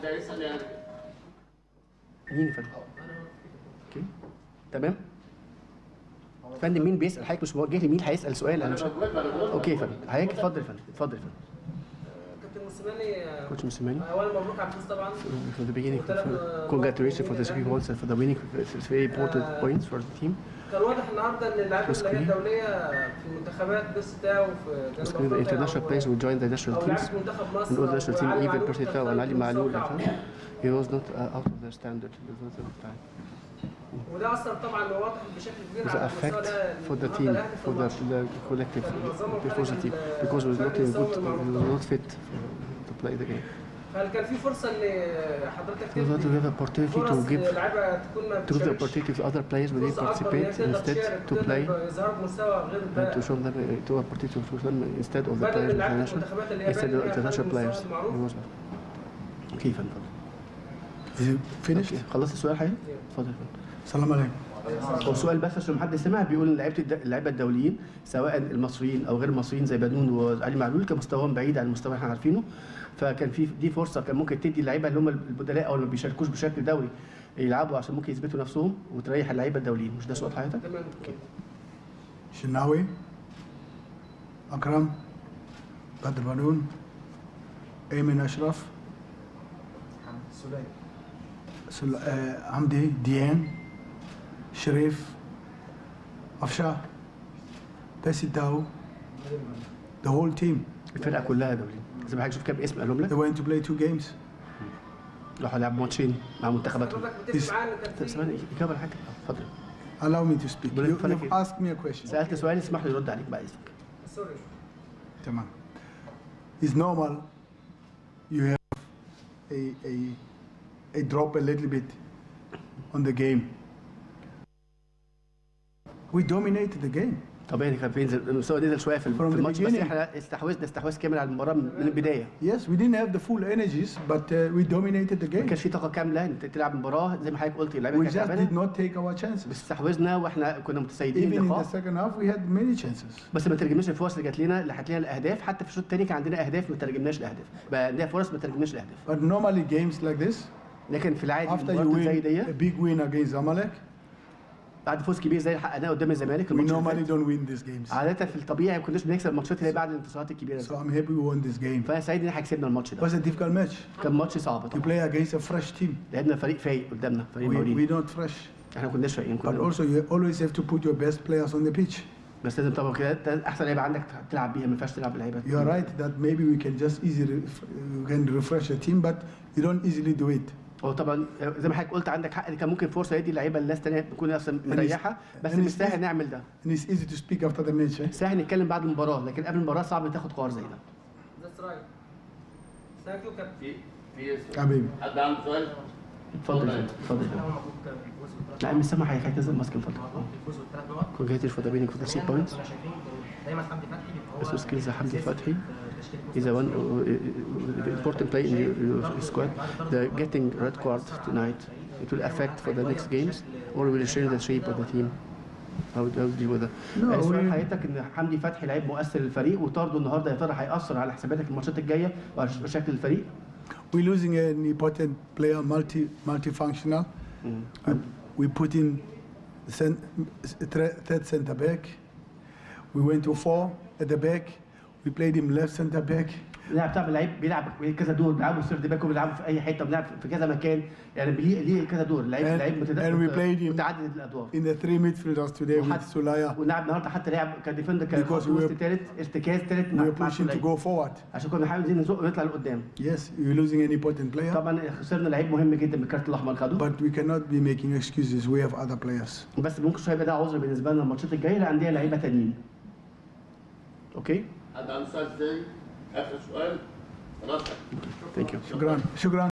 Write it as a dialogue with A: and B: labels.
A: حد هيسال يعني
B: مين يا فندم؟ اوكي تمام فندم مين بيسال حضرتك مش موجه لي مين هيسال سؤال انا مش
A: موجود ما انا بقول
B: اوكي يا فندم حضرتك اتفضل يا فندم اتفضل يا فندم
C: كابتن موسيماني
B: كوتش موسيماني
C: اولا مبروك على الفوز طبعا
B: for the beginning for, congratulations for the three points and for the winning it's very important points for the team
C: كان واضح النهارده ان اللعيبه اللي هي الدوليه في المنتخبات بيرس تاو في
B: It's
C: جنوب
B: good the
C: افريقيا
B: international players will join the national
C: او
B: teams
C: لعيبه منتخب
B: and
C: مصر
B: all the national team
C: وعلي
B: even
C: معلول
B: Percy
C: كان
B: Tau and Ali
C: خارج
B: Malou
C: المستوى
B: he was not uh, out of their standard because of time
C: وده اثر طبعا واضح بشكل كبير
B: was
C: على
B: an
C: المستوى
B: effect
C: ده
B: for the
C: النهارده
B: team
C: الاهلي في
B: for the,
C: الماتش.
B: the collective before the team because it was not in good it was not fit to play the game
C: هل كان في فرصه ان حضرتك
B: so that we
C: تدي
B: have opportunity
C: فرص
B: to give
C: لعيبه تكون ما
B: to give the
C: بتشاركش
B: opportunity to other players when they
C: فرصه اكبر ان هي
B: participate
C: تقدر
B: instead
C: تشارك
B: to play
C: تقدر يظهروا بمستوى غير
B: and to
C: الباقي
B: show them uh, to opportunity to show them instead of the
C: بدل
B: players
C: من لعيبه
B: international
C: المنتخبات اللي هي
B: instead
C: باقي
B: of
C: فيها
B: international
C: خارج
B: players
C: المستوى المعروف
B: He was- كيف اتفضل
D: Is it finished?
B: أوكي. خلصت السؤال حضرتك؟ اتفضل يا فندم.
D: السلام عليكم
B: هو سؤال بس عشان محد سمع بيقول ان لعيبه الد- اللعيبه الدوليين سواء المصريين او غير المصريين زي بنون وعلي معلول كان مستواهم بعيد عن المستوى اللي احنا عارفينه فكان في دي فرصه كان ممكن تدي اللعيبه اللي هم البدلاء او اللي ما بيشاركوش بشكل دوري يلعبوا عشان ممكن يثبتوا نفسهم وتريح اللعيبه الدوليين مش ده سؤال حضرتك؟
C: تمام
D: شناوي أكرم بدر بنون أيمن أشرف سل... آه عمدي ديان شريف أفشا باسي تاو the whole team
B: الفرقه كلها دوليين زي ما حضرتك شوف كام اسم قالهم
D: they
B: لك
D: went to play two games
B: راحوا لعبوا ماتشين مع منتخباتهم
C: حضرتك بتتفق معايا ان كان
B: طب
C: في
B: ثواني اجابه على حاجه اتفضل
D: allow me to speak
B: بقول
D: you,
B: لك فلك
D: you've
B: إيه؟
D: asked me a question
B: سالت سؤال اسمح لي يرد عليك بعد اذنك
C: سوري
D: تمام it's normal you have a, a, a drop a little bit on the game we dominated the game
B: طبيعي كان بينزل المستوى نزل شويه في
D: From
B: في
D: the
B: الماتش بس
D: beginning.
B: احنا استحوذنا استحواذ كامل على المباراه من من البدايه
D: yes we didn't have the full energies but uh, we dominated the
B: ما
D: game
B: كانش في طاقه كامله انت تلعب مباراه زي ما حضرتك قلت اللعيبه
D: we
B: كانت
D: just did
B: تعبانه
D: not take our chances
B: بس استحوذنا واحنا كنا متسيدين
D: even in the
B: اللقاء
D: second half we had many chances
B: بس ما ترجمناش الفرص اللي جات لنا اللي هات لنا الاهداف حتى في الشوط الثاني كان عندنا اهداف ما ترجمناش الاهداف بقى عندنا فرص ما ترجمناش الاهداف
D: but normally games like this
B: لكن في العادي
D: after you
B: المباراه زي
D: win
B: دي
D: a big win against Zamalek
B: بعد فوز كبير زي اللي حققناه قدام الزمالك
D: we
B: الماتش اللي
D: normally
B: فات.
D: don't win these games
B: عاده في الطبيعي ما كناش بنكسب الماتشات اللي هي بعد الانتصارات الكبيره
D: so
B: دي
D: I'm happy we won this game
B: فانا سعيد ان احنا كسبنا الماتش
D: it
B: ده
D: was a difficult match
B: كان ماتش صعب
D: You
B: طبعا
D: play against a fresh team.
B: لعبنا فريق فايق قدامنا فريق
D: We,
B: مورينيو
D: we're not fresh.
B: احنا ما كناش فايقين
D: But
B: كنا
D: also, you always have to put your best players on the pitch.
B: بس لازم طبعا كده أنت احسن لعيبه عندك تلعب بيها ما ينفعش تلعب بلعيبه
D: You are right that maybe we can just easily you can refresh a team, but you don't easily do it.
B: هو طبعا زي ما حضرتك قلت عندك حق كان ممكن فرصه يدي اللعيبه الناس تانية تكون اصلا مريحه بس
D: and
B: مش
D: it's-
B: سهل نعمل ده
D: And it's easy to speak after the match. Eh?
B: سهل نتكلم بعد المباراه لكن قبل المباراه صعب تاخد قرار زي ده
C: ذاتس رايت ثانك يو كابتن
A: في في
D: حبيبي.
A: حد عنده سؤال؟
B: اتفضل يا فندم، اتفضل يا فندم. لا مش سامع حاجه حضرتك لازم ماسك اتفضل
E: الفوز والثلاث نقط
B: كونجريتش فور ذا بيننج فور ذا 3 بوينتس
E: كنا شايفين دايما حمدي فتحي بيبقى هو
B: بس سكيلز حمدي فتحي
E: تشكيلة
B: is a one uh, important play in your, your squad. The getting red card tonight it will affect for the next games or will change the shape of the team. How how do you deal with that?
D: No,
B: آه، سؤال
D: we-
B: حضرتك ان حمدي فتحي لعيب مؤثر للفريق وطرده النهارده يا ترى هيأثر على حساباتك الماتشات الجايه وعلى شكل الفريق؟
D: We're losing an important player, multi multifunctional. We, we put in cent, third third center back. We went to four at the back. We played him left center back.
B: اللاعب بتاع لعيب بيلعب كذا دور بيلعبوا سيرد باك وبيلعبوا في اي حته بيلعب في كذا مكان يعني ليه ليه كذا دور لعيب
D: And-
B: لعيب متد-
D: and we played him-
B: متعدد الادوار
D: In the three midfielders today with
B: وحتى-
D: Sulaya,
B: ولعب النهارده حتى لعب كديفندر كان
D: Because
B: خط
D: we
B: وسط
D: were-
B: ثالث ارتكاز ثالث
D: we
B: مع
D: were
B: مع
D: pushing to
B: سولية.
D: go forward.
B: عشان كنا عايزين نزق ونطلع لقدام
D: Yes, you're losing an important player,
B: طبعا خسرنا لعيب مهم جدا بالكارت الاحمر خده
D: but we cannot be making excuses. We have other players.
B: بس ممكن شويه يبقى ده عذر بالنسبه لنا الماتشات الجايه لانديه لعيبه تانيين اوكي
A: حد عنده سؤال تاني؟ اخر سؤال؟ خلاص
B: ثانك يو
D: شكرا شكرا